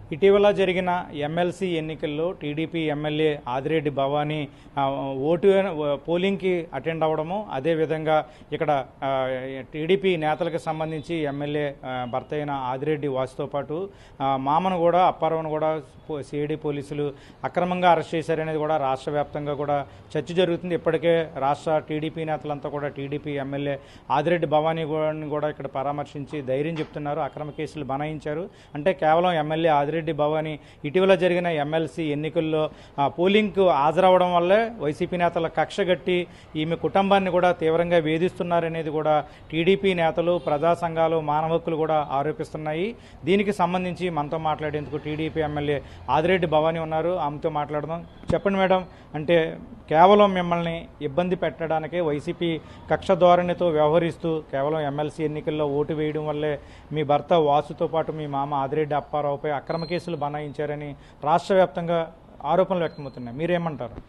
ఇటీవల జరిగిన ఎమ్మెల్సీ ఎన్నికల్లో టీడీపీ ఎమ్మెల్యే ఆదిరెడ్డి భవానీ ఆ, ఓటు పోలింగ్కి అటెండ్ అవ్వడము అదేవిధంగా ఇక్కడ ఆ, టీడీపీ నేతలకు సంబంధించి ఎమ్మెల్యే ఆ, భర్త అయిన ఆదిరెడ్డి వాసుతో పాటు ఆ, మామను కూడా అప్పారావును కూడా సిఐడి పోలీసులు అక్రమంగా అరెస్ట్ చేశారనేది కూడా రాష్ట్ర వ్యాప్తంగా కూడా చర్చ జరుగుతుంది ఇప్పటికే రాష్ట్ర టీడీపీ నేతలంతా కూడా టీడీపీ ఎమ్మెల్యే ఆదిరెడ్డి భవానీ గౌడ్ని కూడా ఇక్కడ పరామర్శించి ధైర్యం చెప్తున్నారు అక్రమ కేసులు బనాయించారు అంటే కేవలం ఎమ్మెల్యే ఆదిరెడ్డి భవానీ ఇటీవల జరిగిన ఎమ్మెల్సీ ఎన్నికల్లో ఆ, పోలింగ్కు హాజరవడం వల్లే వైసీపీ నేతల కక్ష గట్టి ఈమె కుటుంబాన్ని కూడా తీవ్రంగా వేధిస్తున్నారనేది కూడా టీడీపీ నేతలు ప్రజా సంఘాలు మానవ హక్కులు కూడా ఆరోపిస్తున్నాయి దీనికి సంబంధించి మనతో మాట్లాడేందుకు టీడీపీ ఎమ్మెల్యే ఆదిరెడ్డి భవానీ ఉన్నారు ఆమెతో మాట్లాడదాం చెప్పండి మేడం అంటే కేవలం మిమ్మల్ని ఇబ్బంది పెట్టడానికే వైసీపీ కక్ష ధోరణితో వ్యవహరిస్తూ కేవలం ఎమ్మెల్సీ ఎన్నికల్లో ఓటు వేయడం వల్లే మీ భర్త వాసుతో పాటు మీ మామ ఆదిరెడ్డి అప్పారావుపై అక్రమ కేసులు బనాయించారని రాష్ట్ర వ్యాప్తంగా ఆరోపణలు వ్యక్తమవుతున్నాయి మీరేమంటారు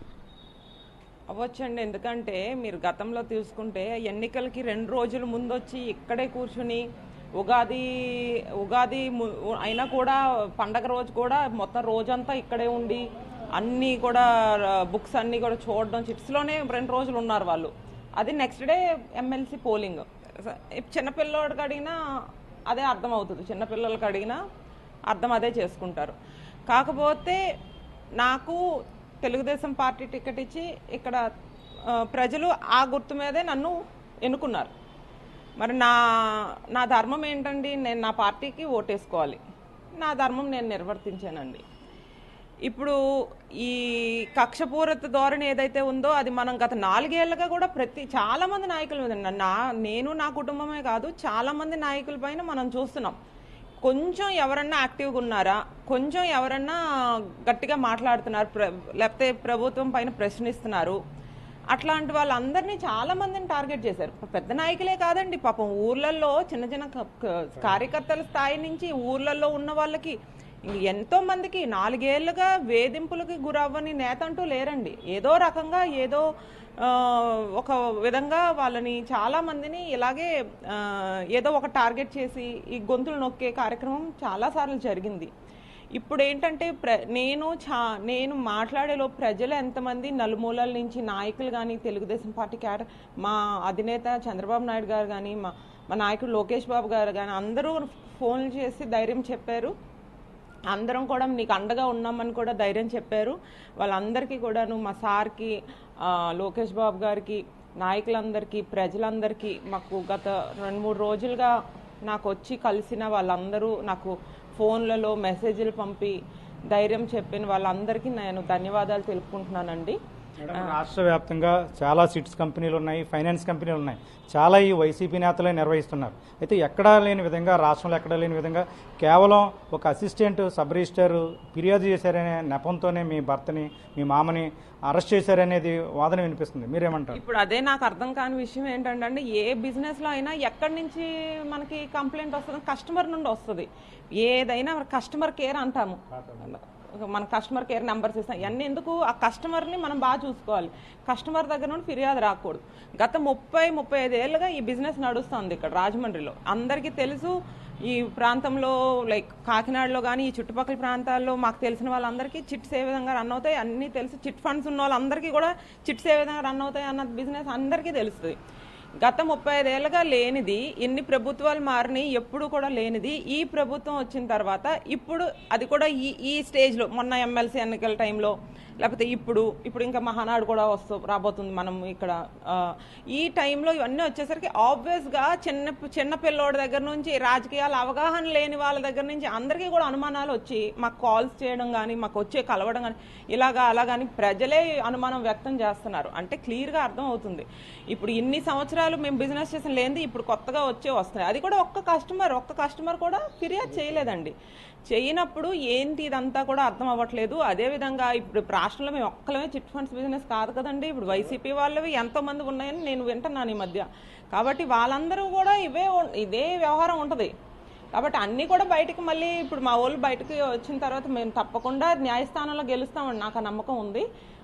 అవ్వచ్చండి ఎందుకంటే మీరు గతంలో తీసుకుంటే ఎన్నికలకి రెండు రోజుల ముందు వచ్చి ఇక్కడే కూర్చుని ఉగాది ఉగాది ము- అయినా కూడా పండగ రోజు కూడా మొత్తం రోజంతా ఇక్కడే ఉండి అన్నీ కూడా బుక్స్ అన్నీ కూడా చూడడం చిట్స్లోనే రెండు రోజులు ఉన్నారు వాళ్ళు అది నెక్స్ట్ డే ఎమ్మెల్సీ పోలింగ్ చిన్నపిల్లోడికి అడిగినా అదే అర్థం అవుతుంది చిన్నపిల్లలకి అడిగినా అర్థం అదే చేసుకుంటారు కాకపోతే నాకు తెలుగుదేశం పార్టీ టికెట్ ఇచ్చి ఇక్కడ ఆ, ప్రజలు ఆ గుర్తు మీదే నన్ను ఎన్నుకున్నారు మరి నా నా ధర్మం ఏంటండి నేను నా పార్టీకి ఓటేసుకోవాలి నా ధర్మం నేను నిర్వర్తించానండి ఇప్పుడు ఈ కక్షపూరిత ధోరణి ఏదైతే ఉందో అది మనం గత నాలుగేళ్లుగా కూడా ప్రతి చాలా మంది నాయకుల మీద నా నేను నా కుటుంబమే కాదు చాలా మంది నాయకుల పైన మనం చూస్తున్నాం కొంచెం ఎవరన్నా యాక్టివ్గా ఉన్నారా కొంచెం ఎవరన్నా గట్టిగా మాట్లాడుతున్నారు ప్ర- లేకపోతే ప్రభుత్వం పైన ప్రశ్నిస్తున్నారు అట్లాంటి వాళ్ళందరినీ చాలా మందిని టార్గెట్ చేశారు పెద్ద నాయకులే కాదండి పాపం ఊర్లలో చిన్న చిన్న క- క- కార్యకర్తల స్థాయి నుంచి ఊర్లలో ఉన్న వాళ్ళకి ఇంక ఎంతో మందికి నాలుగేళ్లుగా వేధింపులకి గురవ్వని నేత అంటూ లేరండి ఏదో రకంగా ఏదో ఆ, ఒక విధంగా వాళ్ళని చాలా మందిని ఇలాగే ఆ, ఏదో ఒక టార్గెట్ చేసి ఈ గొంతులు నొక్కే కార్యక్రమం చాలాసార్లు జరిగింది ఇప్పుడు ఏంటంటే ప్ర నేను చా నేను మాట్లాడేలో ప్రజలు ఎంతమంది నలుమూలల నుంచి నాయకులు కానీ తెలుగుదేశం పార్టీ క్యాడర్ మా అధినేత చంద్రబాబు నాయుడు గారు కానీ మా మా నాయకుడు లోకేష్ బాబు గారు కానీ అందరూ ఫోన్లు చేసి ధైర్యం చెప్పారు అందరం కూడా నీకు అండగా ఉన్నామని కూడా ధైర్యం చెప్పారు వాళ్ళందరికీ కూడాను మా సార్కి ఆ, లోకేష్ బాబు గారికి నాయకులందరికీ ప్రజలందరికీ మాకు గత రెండు మూడు రోజులుగా నాకు వచ్చి కలిసిన వాళ్ళందరూ నాకు ఫోన్లలో మెసేజ్లు పంపి ధైర్యం చెప్పిన వాళ్ళందరికీ నేను ధన్యవాదాలు తెలుపుకుంటున్నానండి మేడం, రాష్ట్ర వ్యాప్తంగా చాలా సిట్స్ కంపెనీలు ఉన్నాయి ఫైనాన్స్ కంపెనీలు ఉన్నాయి చాలా ఈ వైసీపీ నేతలే నిర్వహిస్తున్నారు అయితే ఎక్కడా లేని విధంగా రాష్ట్రంలో ఎక్కడా లేని విధంగా కేవలం ఒక అసిస్టెంట్ సబ్ రిజిస్టర్ ఫిర్యాదు చేశారనే నెపంతోనే మీ భర్తని మీ మామని అరెస్ట్ చేశారనేది వాదన వినిపిస్తుంది మీరేమంటారు ఇప్పుడు అదే నాకు అర్థం కాని విషయం ఏంటంటే ఏ బిజినెస్ లో అయినా ఎక్కడి నుంచి మనకి కంప్లైంట్ వస్తుంది కస్టమర్ నుండి వస్తుంది ఏదైనా కస్టమర్ కేర్ అంటాము మన కస్టమర్ కేర్ నెంబర్స్ ఇస్తాం ఇవన్నీ ఎందుకు ఆ కస్టమర్ని మనం బాగా చూసుకోవాలి కస్టమర్ దగ్గర నుండి ఫిర్యాదు రాకూడదు గత ముప్పై ముప్పై ఐదు ఏళ్ళుగా ఈ బిజినెస్ నడుస్తుంది ఇక్కడ రాజమండ్రిలో అందరికీ తెలుసు ఈ ప్రాంతంలో లైక్ కాకినాడలో కానీ ఈ చుట్టుపక్కల ప్రాంతాల్లో మాకు తెలిసిన వాళ్ళందరికీ చిట్స్ ఏ విధంగా రన్ అవుతాయి అన్నీ తెలుసు చిట్ ఫండ్స్ ఉన్న వాళ్ళందరికీ కూడా చిట్స్ ఏ విధంగా రన్ అవుతాయి అన్న బిజినెస్ అందరికీ తెలుస్తుంది గత ముప్పై ఐదేళ్లుగా లేనిది ఎన్ని ప్రభుత్వాలు మారినాయి ఎప్పుడు కూడా లేనిది ఈ ప్రభుత్వం వచ్చిన తర్వాత ఇప్పుడు అది కూడా ఈ ఈ స్టేజ్లో మొన్న ఎమ్మెల్సీ ఎన్నికల టైంలో లేకపోతే ఇప్పుడు ఇప్పుడు ఇంకా మహానాడు కూడా వస్తూ రాబోతుంది మనం ఇక్కడ ఆ, ఈ టైంలో ఇవన్నీ వచ్చేసరికి ఆబ్వియస్గా చిన్న చిన్న పిల్లోడి దగ్గర నుంచి రాజకీయాల అవగాహన లేని వాళ్ళ దగ్గర నుంచి అందరికీ కూడా అనుమానాలు వచ్చి మాకు కాల్స్ చేయడం కానీ మాకు వచ్చే కలవడం కానీ ఇలాగా అలాగని ప్రజలే అనుమానం వ్యక్తం చేస్తున్నారు అంటే క్లియర్గా అర్థం అవుతుంది ఇప్పుడు ఇన్ని సంవత్సరాలు మేము బిజినెస్ చేసిన లేనిది ఇప్పుడు కొత్తగా వచ్చే వస్తున్నాయి అది కూడా ఒక్క కస్టమర్ ఒక్క కస్టమర్ కూడా ఫిర్యాదు చేయలేదండి చేయనప్పుడు ఏంటి ఇదంతా కూడా అర్థం అవ్వట్లేదు అదేవిధంగా ఇప్పుడు రాష్ట్రంలో మేము ఒక్కలమే చిట్ ఫండ్స్ బిజినెస్ కాదు కదండి ఇప్పుడు వైసీపీ వాళ్ళవి ఎంతో మంది ఉన్నాయని నేను వింటున్నాను ఈ మధ్య కాబట్టి వాళ్ళందరూ కూడా ఇవే ఉం- ఇదే వ్యవహారం ఉంటుంది కాబట్టి అన్నీ కూడా బయటికి మళ్ళీ ఇప్పుడు మా వాళ్ళు బయటకు వచ్చిన తర్వాత మేము తప్పకుండా న్యాయస్థానంలో గెలుస్తామండి నాకు ఆ నమ్మకం ఉంది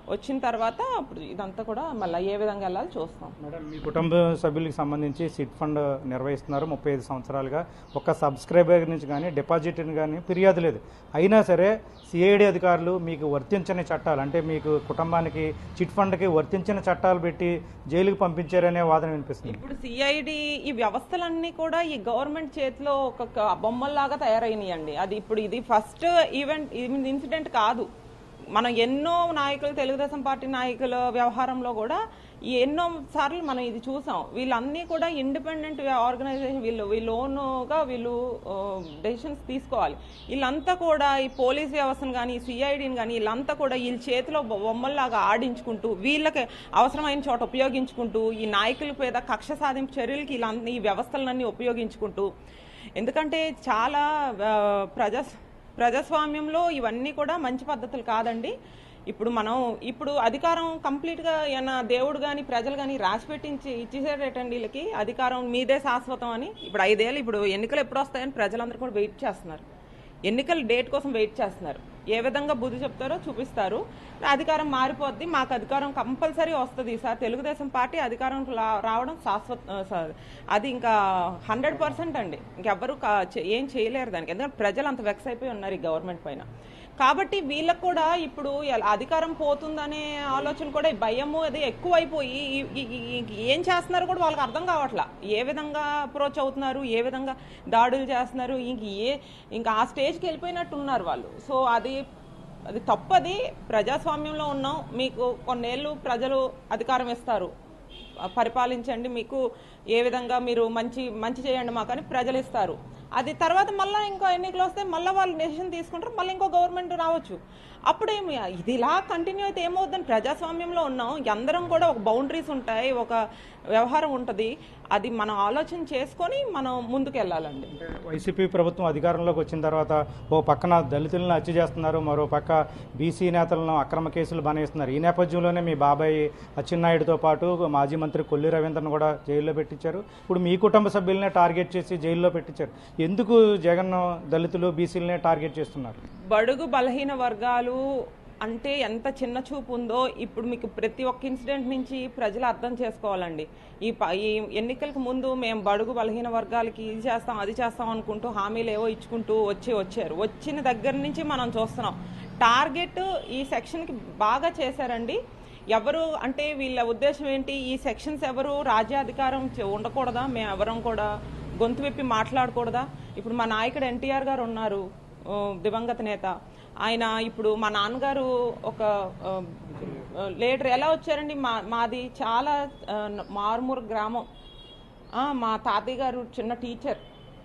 వచ్చిన తర్వాత అప్పుడు ఇదంతా కూడా మళ్ళీ ఏ విధంగా వెళ్ళాలి చూస్తాం మేడం మీ కుటుంబ సభ్యులకు సంబంధించి సిట్ ఫండ్ నిర్వహిస్తున్నారు ముప్పై ఐదు సంవత్సరాలుగా ఒక్క సబ్స్క్రైబర్ నుంచి కానీ డిపాజిట్ కానీ ఫిర్యాదు లేదు అయినా సరే సిఐడి అధికారులు మీకు వర్తించని చట్టాలు అంటే మీకు కుటుంబానికి చిట్ ఫండ్కి వర్తించిన చట్టాలు పెట్టి జైలుకి పంపించారనే వాదన వినిపిస్తుంది ఇప్పుడు సిఐడి ఈ వ్యవస్థలన్నీ కూడా ఈ గవర్నమెంట్ చేతిలో ఒక క- బొమ్మల్లాగా తయారైనాయండి అది ఇప్పుడు ఇది ఫస్ట్ ఈవెంట్ ఇన్సిడెంట్ కాదు మనం ఎన్నో నాయకులు తెలుగుదేశం పార్టీ నాయకుల వ్యవహారంలో కూడా ఈ ఎన్నో సార్లు మనం ఇది చూసాం వీళ్ళన్నీ కూడా ఇండిపెండెంట్ ఆర్గనైజేషన్ వీళ్ళు వీళ్ళు ఓన్గా వీళ్ళు డెసిషన్స్ తీసుకోవాలి వీళ్ళంతా కూడా ఈ పోలీస్ వ్యవస్థను కానీ సిఐడిని కానీ వీళ్ళంతా కూడా వీళ్ళ చేతిలో బొ- బొమ్మల్లాగా ఆడించుకుంటూ వీళ్ళకి అవసరమైన చోట ఉపయోగించుకుంటూ ఈ నాయకుల మీద కక్ష సాధింపు చర్యలకి వీళ్ళన్ని ఈ వ్యవస్థలన్నీ ఉపయోగించుకుంటూ ఎందుకంటే చాలా ఆ, ప్రజా ప్రజాస్వామ్యంలో ఇవన్నీ కూడా మంచి పద్ధతులు కాదండి ఇప్పుడు మనం ఇప్పుడు అధికారం కంప్లీట్గా ఏమన్నా దేవుడు కానీ ప్రజలు కానీ రాసి పెట్టించి ఇచ్చేసేటండి వీళ్ళకి అధికారం మీదే శాశ్వతం అని ఇప్పుడు ఐదేళ్ళు ఇప్పుడు ఎన్నికలు ఎప్పుడు వస్తాయని ప్రజలందరూ కూడా వెయిట్ చేస్తున్నారు ఎన్నికల డేట్ కోసం వెయిట్ చేస్తున్నారు ఏ విధంగా బుద్ధి చెప్తారో చూపిస్తారు అధికారం మారిపోద్ది మాకు అధికారం కంపల్సరీ వస్తుంది ఈసారి తెలుగుదేశం పార్టీ అధికారం లా- రావడం శాశ్వత ఆ, స- అది ఇంకా హండ్రెడ్ పర్సెంట్ అండి ఇంకెవ్వరు కా- చే- ఏం చేయలేరు దానికి ఎందుకంటే ప్రజలు అంత వెక్స్ అయిపోయి ఉన్నారు ఈ గవర్నమెంట్ పైన కాబట్టి వీళ్ళకు కూడా ఇప్పుడు ఎలా- అధికారం పోతుందనే ఆలోచన కూడా ఈ భయము అది ఎక్కువైపోయి ఈ- ఈ- ఈ- ఈ- ఏం చేస్తున్నారో కూడా వాళ్ళకి అర్థం కావట్లా ఏ విధంగా అప్రోచ్ అవుతున్నారు ఏ విధంగా దాడులు చేస్తున్నారు ఇంక ఏ ఇంకా ఆ స్టేజ్కి వెళ్ళిపోయినట్టు ఉన్నారు వాళ్ళు సో అది అది తప్పది ప్రజాస్వామ్యంలో ఉన్నాం మీకు కొన్నేళ్ళు ప్రజలు అధికారం ఇస్తారు పరిపాలించండి మీకు ఏ విధంగా మీరు మంచి మంచి చేయండి మాకు అని ప్రజలు ఇస్తారు అది తర్వాత మళ్ళీ ఇంకో ఎన్నికలు వస్తే మళ్ళీ వాళ్ళు డెసిషన్ తీసుకుంటారు మళ్ళీ ఇంకో గవర్నమెంట్ రావచ్చు అప్పుడేమి ఇది ఇలా కంటిన్యూ అయితే ఏమవుతుందని ప్రజాస్వామ్యంలో ఉన్నాం అందరం కూడా ఒక బౌండరీస్ ఉంటాయి ఒక వ్యవహారం ఉంటుంది అది మనం ఆలోచన చేసుకొని మనం ముందుకు వెళ్ళాలండి అంటే వైసీపీ ప్రభుత్వం అధికారంలోకి వచ్చిన తర్వాత ఓ పక్కన దళితులను హత్య చేస్తున్నారు మరో పక్క బీసీ నేతలను అక్రమ కేసులు బనేస్తున్నారు ఈ నేపథ్యంలోనే మీ బాబాయ్ అచ్చెన్నాయుడుతో పాటు మాజీ మంత్రి కొల్లి రవీంద్రను కూడా జైల్లో పెట్టించారు ఇప్పుడు మీ కుటుంబ సభ్యులనే టార్గెట్ చేసి జైల్లో పెట్టించారు ఎందుకు జగన్ దళితులు బీసీలనే టార్గెట్ చేస్తున్నారు బడుగు బలహీన వర్గాలు అంటే ఎంత చిన్న చూపు ఉందో ఇప్పుడు మీకు ప్రతి ఒక్క ఇన్సిడెంట్ నుంచి ప్రజలు అర్థం చేసుకోవాలండి ఈ ప- ఈ ఎన్నికలకు ముందు మేము బడుగు బలహీన వర్గాలకి ఇది చేస్తాం అది చేస్తాం అనుకుంటూ హామీలు ఏవో ఇచ్చుకుంటూ వచ్చి వచ్చారు వచ్చిన దగ్గర నుంచి మనం చూస్తున్నాం టార్గెట్ ఈ సెక్షన్కి బాగా చేశారండి ఎవరు అంటే వీళ్ళ ఉద్దేశం ఏంటి ఈ సెక్షన్స్ ఎవరు రాజ్యాధికారం చే- ఉండకూడదా మేము ఎవరం కూడా గొంతు విప్పి మాట్లాడకూడదా ఇప్పుడు మా నాయకుడు ఎన్టీఆర్ గారు ఉన్నారు ఆ, దివంగత నేత ఆయన ఇప్పుడు మా నాన్నగారు ఒక ఆ, లీడర్ ఎలా వచ్చారండి మా మాది చాలా ఆ, మారుమూర గ్రామం ఆ, మా తాతయ్య గారు చిన్న టీచర్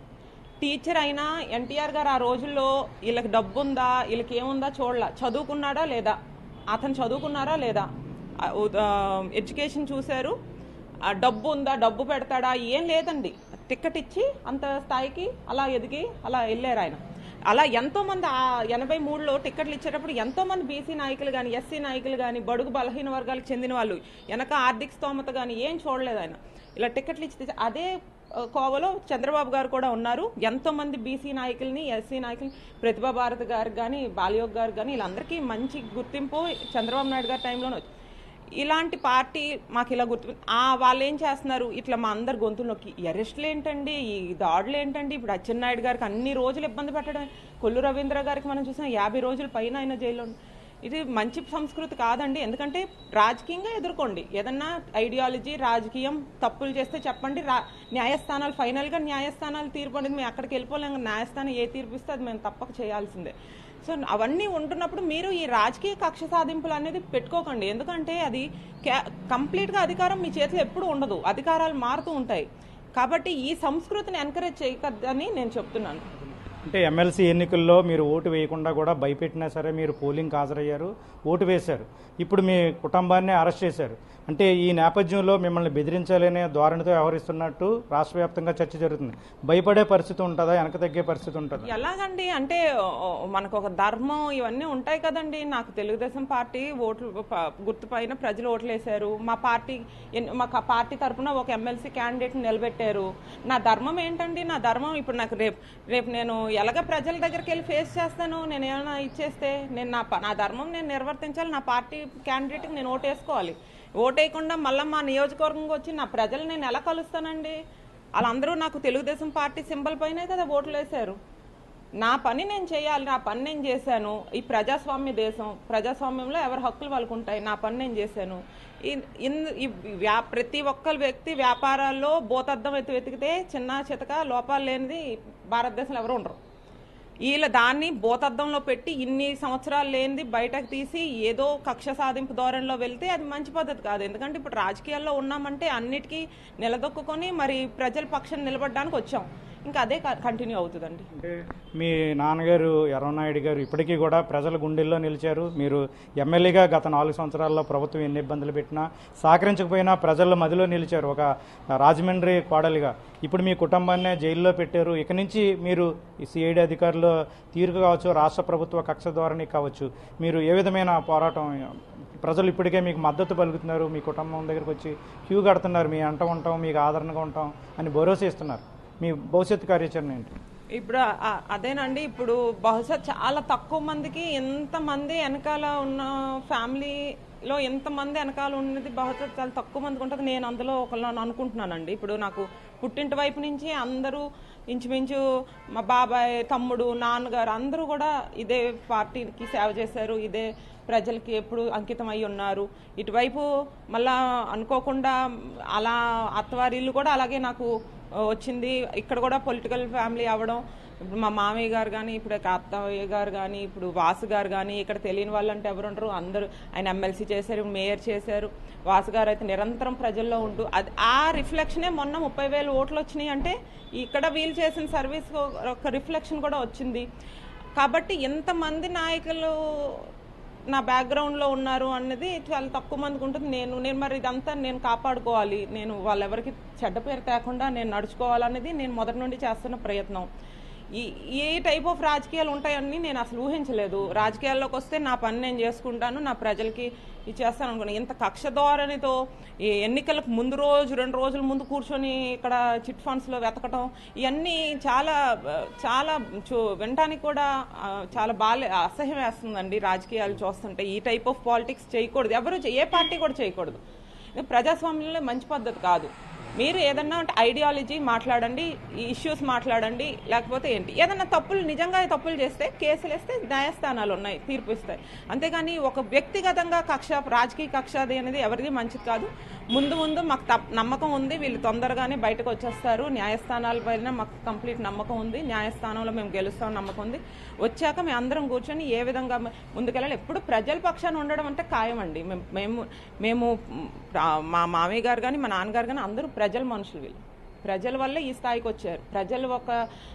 టీచర్ అయినా ఎన్టీఆర్ గారు ఆ రోజుల్లో వీళ్ళకి డబ్బు ఉందా వీళ్ళకి ఏముందా చూడలా చదువుకున్నాడా లేదా అతను చదువుకున్నారా లేదా ఆ, ఉ- ఆ, ఎడ్యుకేషన్ చూశారు ఆ, డబ్బు ఉందా డబ్బు పెడతాడా ఏం లేదండి టికెట్ ఇచ్చి అంత స్థాయికి అలా ఎదిగి అలా వెళ్ళారు ఆయన అలా ఎంతో మంది ఆ ఎనభై మూడులో టికెట్లు ఇచ్చేటప్పుడు ఎంతో మంది బీసీ నాయకులు కానీ ఎస్సీ నాయకులు కానీ బడుగు బలహీన వర్గాలకు చెందిన వాళ్ళు వెనక ఆర్థిక స్తోమత కానీ ఏం చూడలేదు ఆయన ఇలా టికెట్లు ఇచ్చి తెచ్చి- అదే ఆ, కోవలో చంద్రబాబు గారు కూడా ఉన్నారు ఎంతో మంది బీసీ నాయకుల్ని ఎస్సీ నాయకుల్ని ప్రతిభా భారతి గారికి కానీ బాలయోగ్ గారు కానీ వీళ్ళందరికీ మంచి గుర్తింపు చంద్రబాబు నాయుడు గారి టైంలోనే వచ్చింది ఇలాంటి పార్టీ మాకు ఇలా గుర్తు ఆ వాళ్ళు ఏం చేస్తున్నారు ఇట్లా మా అందరి గొంతుల్లోకి ఈ అరెస్టులు ఏంటండి ఈ దాడులు ఏంటండి ఇప్పుడు అచ్చెన్నాయుడు గారికి అన్ని రోజులు ఇబ్బంది పెట్టడం కొల్లు రవీంద్ర గారికి మనం చూసాం యాభై రోజుల పైన ఆయన జైల్లో ఉన్న- ఇది మంచి సంస్కృతి కాదండి ఎందుకంటే రాజకీయంగా ఎదుర్కోండి ఏదన్నా ఐడియాలజీ రాజకీయం తప్పులు చేస్తే చెప్పండి రా న్యాయస్థానాలు ఫైనల్గా న్యాయస్థానాలు తీర్పు అనేది మేము అక్కడికి వెళ్ళిపోలేం న్యాయస్థానం ఏ తీర్పు ఇస్తే అది మేము తప్పక చేయాల్సిందే సో అవన్నీ ఉంటున్నప్పుడు మీరు ఈ రాజకీయ కక్ష సాధింపులు అనేది పెట్టుకోకండి ఎందుకంటే అది కే- కంప్లీట్గా అధికారం మీ చేతిలో ఎప్పుడు ఉండదు అధికారాలు మారుతూ ఉంటాయి కాబట్టి ఈ సంస్కృతిని ఎంకరేజ్ చేయకద్దని నేను చెప్తున్నాను అంటే ఎమ్మెల్సీ ఎన్నికల్లో మీరు ఓటు వేయకుండా కూడా భయపెట్టినా సరే మీరు పోలింగ్కి హాజరయ్యారు ఓటు వేశారు ఇప్పుడు మీ కుటుంబాన్ని అరెస్ట్ చేశారు అంటే ఈ నేపథ్యంలో మిమ్మల్ని బెదిరించాలనే ధోరణితో వ్యవహరిస్తున్నట్టు రాష్ట్ర వ్యాప్తంగా చర్చ జరుగుతుంది భయపడే పరిస్థితి ఉంటుందా వెనక తగ్గే పరిస్థితి ఉంటుందా ఎలాగండి అంటే ఓ, మనకు ఒక ధర్మం ఇవన్నీ ఉంటాయి కదండి నాకు తెలుగుదేశం పార్టీ ఓట్లు ప- గుర్తు పైన ప్రజలు ఓట్లు వేశారు మా పార్టీ ఎన్- మా క- పార్టీ తరపున ఒక ఎమ్మెల్సీ క్యాండిడేట్ నిలబెట్టారు నా ధర్మం ఏంటండి నా ధర్మం ఇప్పుడు నాకు రేపు రేపు నేను ఎలాగ ప్రజల దగ్గరికి వెళ్ళి ఫేస్ చేస్తాను నేను ఏమైనా ఇచ్చేస్తే నేను నా ప- నా ధర్మం నేను నిర్వర్తించాలి నా పార్టీ క్యాండిడేట్కి నేను ఓటు వేసుకోవాలి ఓటు వేయకుండా మళ్ళీ మా నియోజకవర్గంకి వచ్చి నా ప్రజలు నేను ఎలా కలుస్తానండి వాళ్ళందరూ నాకు తెలుగుదేశం పార్టీ సింబల్ పైనే కదా ఓట్లు వేశారు నా పని నేను చేయాలి నా పని నేను చేశాను ఈ ప్రజాస్వామ్య దేశం ప్రజాస్వామ్యంలో ఎవరి హక్కులు వాళ్ళకు ఉంటాయి నా పని నేను చేశాను ఇన్- ఇన్- ఈ వ్యా- ప్రతి ఒక్క వ్యక్తి వ్యాపారాల్లో భూతద్దం ఎత్తి వెతికితే చిన్న చితక లోపాలు లేనిది భారతదేశంలో ఎవరు ఉండరు వీళ్ళ దాన్ని భూతద్దంలో పెట్టి ఇన్ని సంవత్సరాలు లేనిది బయటకు తీసి ఏదో కక్ష సాధింపు ధోరణిలో వెళ్తే అది మంచి పద్ధతి కాదు ఎందుకంటే ఇప్పుడు రాజకీయాల్లో ఉన్నామంటే అన్నిటికీ నిలదొక్కుని మరి ప్రజల పక్షం నిలబడడానికి వచ్చాం ఇంకా అదే కంటిన్యూ అవుతుందండి అంటే మీ నాన్నగారు ఎర్రనాయుడు గారు ఇప్పటికీ కూడా ప్రజల గుండెల్లో నిలిచారు మీరు ఎమ్మెల్యేగా గత నాలుగు సంవత్సరాల్లో ప్రభుత్వం ఎన్ని ఇబ్బందులు పెట్టినా సహకరించకపోయినా ప్రజల మదిలో నిలిచారు ఒక రాజమండ్రి కోడలిగా ఇప్పుడు మీ కుటుంబాన్నే జైల్లో పెట్టారు ఇక నుంచి మీరు ఈ సిఐడి అధికారులు తీరు కావచ్చు రాష్ట్ర ప్రభుత్వ కక్ష ధోరణి కావచ్చు మీరు ఏ విధమైన పోరాటం ప్రజలు ఇప్పటికే మీకు మద్దతు పలుకుతున్నారు మీ కుటుంబం దగ్గరికి వచ్చి క్యూ కడుతున్నారు మీ అంట ఉంటాం మీకు ఆదరణగా ఉంటాం అని భరోసా ఇస్తున్నారు మీ భవిష్యత్తు కార్యాచరణ ఏంటి ఇప్పుడు ఆ- ఆ- అదేనండి ఇప్పుడు బహుశా చాలా తక్కువ మందికి ఎంతమంది వెనకాల ఉన్న ఫ్యామిలీలో ఎంతమంది వెనకాల ఉన్నది బహుశా చాలా తక్కువ మందికి ఉంటుంది నేను అందులో ఒకళ్ళని అనుకుంటున్నానండి ఇప్పుడు నాకు పుట్టింటి వైపు నుంచి అందరూ ఇంచుమించు మా బాబాయ్ తమ్ముడు నాన్నగారు అందరూ కూడా ఇదే పార్టీకి సేవ చేశారు ఇదే ప్రజలకి ఎప్పుడు అంకితం అయి ఉన్నారు ఇటువైపు మళ్ళా అనుకోకుండా అలా అత్తవారిల్లు కూడా అలాగే నాకు ఆ, వచ్చింది ఇక్కడ కూడా పొలిటికల్ ఫ్యామిలీ అవ్వడం ఇప్పుడు మా మామయ్య గారు కానీ ఇప్పుడు ఇక అత్తయ్య గారు కానీ ఇప్పుడు వాసు గారు కానీ ఇక్కడ తెలియని వాళ్ళు అంటే ఎవరు ఉండరు అందరూ ఆయన ఎమ్మెల్సీ చేశారు మేయర్ చేశారు వాసు గారు అయితే నిరంతరం ప్రజల్లో ఉంటూ అది ఆ రిఫ్లెక్షనే మొన్న ముప్పై వేలు ఓట్లు వచ్చినాయి అంటే ఇక్కడ వీళ్ళు చేసిన సర్వీస్ ఒక రిఫ్లెక్షన్ కూడా వచ్చింది కాబట్టి ఎంతమంది నాయకులు నా బ్యాక్గ్రౌండ్లో ఉన్నారు అన్నది చాలా తక్కువ మందికి ఉంటుంది నేను నేను మరి ఇదంతా నేను కాపాడుకోవాలి నేను వాళ్ళెవరికి చెడ్డ పేరు తేకుండా నేను నడుచుకోవాలనేది నేను మొదటి నుండి చేస్తున్న ప్రయత్నం ఈ ఏ టైప్ ఆఫ్ రాజకీయాలు ఉంటాయని నేను అసలు ఊహించలేదు రాజకీయాల్లోకి వస్తే నా పని నేను చేసుకుంటాను నా ప్రజలకి ఇచ్చేస్తాను అనుకున్నాను ఇంత కక్ష ధోరణితో ఈ ఎన్నికలకు ముందు రోజు రెండు రోజుల ముందు కూర్చొని ఇక్కడ చిట్ ఫండ్స్లో వెతకటం ఇవన్నీ చాలా ఆ, చాలా చూ వినటానికి కూడా ఆ, చాలా బాగా అసహ్యం వేస్తుందండి రాజకీయాలు చూస్తుంటే ఈ టైప్ ఆఫ్ పాలిటిక్స్ చేయకూడదు ఎవరు చే- ఏ పార్టీ కూడా చేయకూడదు ఇది ప్రజాస్వామ్యంలో మంచి పద్ధతి కాదు మీరు ఏదన్నా అంటే ఐడియాలజీ మాట్లాడండి ఈ ఇష్యూస్ మాట్లాడండి లేకపోతే ఏంటి ఏదన్నా తప్పులు నిజంగా తప్పులు చేస్తే కేసులు వేస్తే న్యాయస్థానాలు ఉన్నాయి తీర్పు ఇస్తాయి అంతేగాని ఒక వ్యక్తిగతంగా కక్ష రాజకీయ కక్ష అది అనేది ఎవరిది మంచిది కాదు ముందు ముందు మాకు తప్- నమ్మకం ఉంది వీళ్ళు తొందరగానే బయటకు వచ్చేస్తారు న్యాయస్థానాల పైన మాకు కంప్లీట్ నమ్మకం ఉంది న్యాయస్థానంలో మేము గెలుస్తాం నమ్మకం ఉంది వచ్చాక మేము అందరం కూర్చొని ఏ విధంగా మ- ముందుకెళ్ళాలి ఎప్పుడు ప్రజల పక్షాన ఉండడం అంటే ఖాయం అండి మేము మేము మేము మ్, ఆ, మా మామయ్య గారు కానీ మా నాన్నగారు కానీ అందరూ ప్రజల మనుషులు వీళ్ళు ప్రజల వల్లే ఈ స్థాయికి వచ్చారు ప్రజల ఒక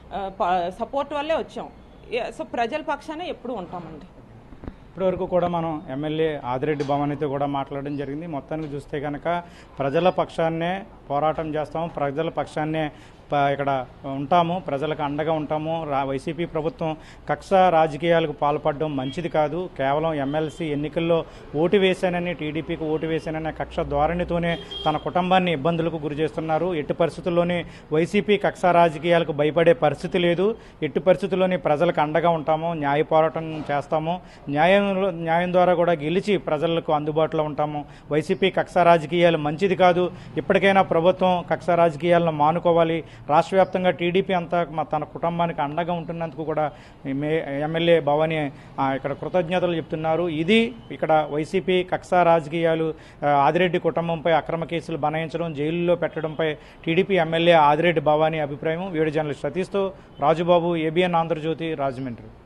సపోర్ట్ వల్లే వచ్చాం ఏ- సో ప్రజల పక్షానే ఎప్పుడు ఉంటామండి ఇప్పటివరకు కూడా మనం ఎమ్మెల్యే ఆదిరెడ్డి భవానీతో కూడా మాట్లాడడం జరిగింది మొత్తానికి చూస్తే కనుక ప్రజల పక్షాన్నే పోరాటం చేస్తాము ప్రజల పక్షాన్నే ప- ఇక్కడ ఉంటాము ప్రజలకు అండగా ఉంటాము రా వైసీపీ ప్రభుత్వం కక్ష రాజకీయాలకు పాల్పడడం మంచిది కాదు కేవలం ఎమ్మెల్సీ ఎన్నికల్లో ఓటు వేశానని టీడీపీకి ఓటు వేశాననే కక్ష ధోరణితోనే తన కుటుంబాన్ని ఇబ్బందులకు గురి చేస్తున్నారు ఎట్టి పరిస్థితుల్లోనే వైసీపీ కక్ష రాజకీయాలకు భయపడే పరిస్థితి లేదు ఎట్టి పరిస్థితుల్లోనే ప్రజలకు అండగా ఉంటాము న్యాయ పోరాటం చేస్తాము న్యాయం న్యాయం ద్వారా కూడా గెలిచి ప్రజలకు అందుబాటులో ఉంటాము వైసీపీ కక్ష రాజకీయాలు మంచిది కాదు ఇప్పటికైనా ప్రభుత్వం కక్ష రాజకీయాలను మానుకోవాలి రాష్ట్ర వ్యాప్తంగా టీడీపీ అంతా మా తన కుటుంబానికి అండగా ఉంటున్నందుకు కూడా మే ఎమ్మెల్యే భవానీ ఆ, ఇక్కడ కృతజ్ఞతలు చెప్తున్నారు ఇది ఇక్కడ వైసీపీ కక్ష రాజకీయాలు ఆ, ఆదిరెడ్డి కుటుంబంపై అక్రమ కేసులు బనాయించడం జైలులో పెట్టడంపై టీడీపీ ఎమ్మెల్యే ఆదిరెడ్డి భవానీ అభిప్రాయం వీడియో జర్నలిస్ట్ సతీష్తో రాజుబాబు ఏబిఎన్ ఆంధ్రజ్యోతి రాజమండ్రి